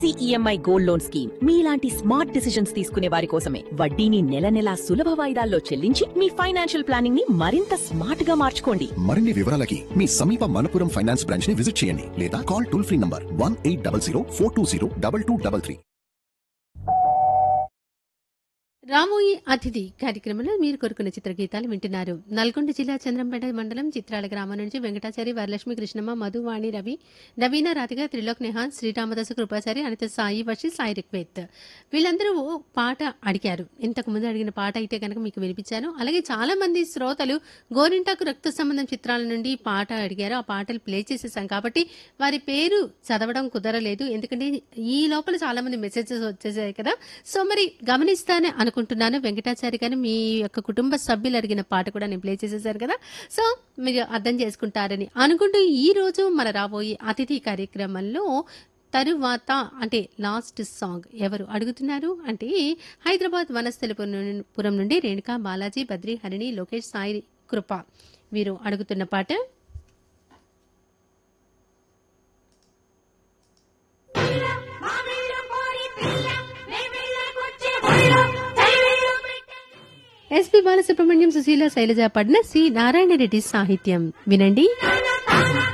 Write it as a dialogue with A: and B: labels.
A: EMI gold loan scheme మీలాంటి smart decisions తీసుకునే వారి కోసమే వడ్డీని నెల నెలా సులభ వాయిదాల్లో చెల్లించి మీ ఫైనాన్షియల్ ప్లానింగ్ ని మరింత స్మార్ట్ గా మార్చుకోండి
B: మరిన్ని వివరాలకి మీ సమీప మనపురం ఫైనాన్స్ బ్రాంచ్ ని విజిట్ చేయండి లేదా call toll free number one eight double zero four two zero double two double three
C: రామోయి అతిథి కార్యక్రమంలో మీరు కోరుకున్న చిత్రగీతాలు వింటున్నారు నల్గొండ జిల్లా చంద్రంపేట మండలం చిత్రాల గ్రామం నుంచి వెంకటాచారి వరలక్ష్మి కృష్ణమ్మ మధువాణి రవి నవీన రాధిక త్రిలోక్ నెహాన్ శ్రీరామదాసు కృపాచారి అనిత సాయి వర్షి సాయి రిక్వేత్ వీళ్ళందరూ పాట అడిగారు ఇంతకు ముందు అడిగిన పాట అయితే కనుక మీకు వినిపించాను అలాగే చాలా మంది శ్రోతలు గోరింటాకు రక్త సంబంధం చిత్రాల నుండి పాట అడిగారు ఆ పాటలు ప్లే చేసేసాం కాబట్టి వారి పేరు చదవడం కుదరలేదు ఎందుకంటే ఈ లోపల చాలా మంది మెసేజెస్ వచ్చేసాయి కదా సో మరి గమనిస్తానే అనుకుంటున్నాను వెంకటాచారి గారు మీ యొక్క కుటుంబ సభ్యులు అడిగిన పాట కూడా నేను ప్లే చేసేసారు కదా సో మీరు అర్థం చేసుకుంటారని అనుకుంటూ ఈ రోజు మన రాబోయే అతిథి కార్యక్రమంలో తరువాత అంటే లాస్ట్ సాంగ్ ఎవరు అడుగుతున్నారు అంటే హైదరాబాద్ వనస్థలిపురం నుండి రేణుకా బాలాజీ బద్రి హరిణి లోకేష్ సాయి కృప వీరు అడుగుతున్న పాట ఎస్పి బాలసుబ్రహ్మణ్యం సుశీల శైలజ పడిన సి నారాయణ రెడ్డి సాహిత్యం వినండి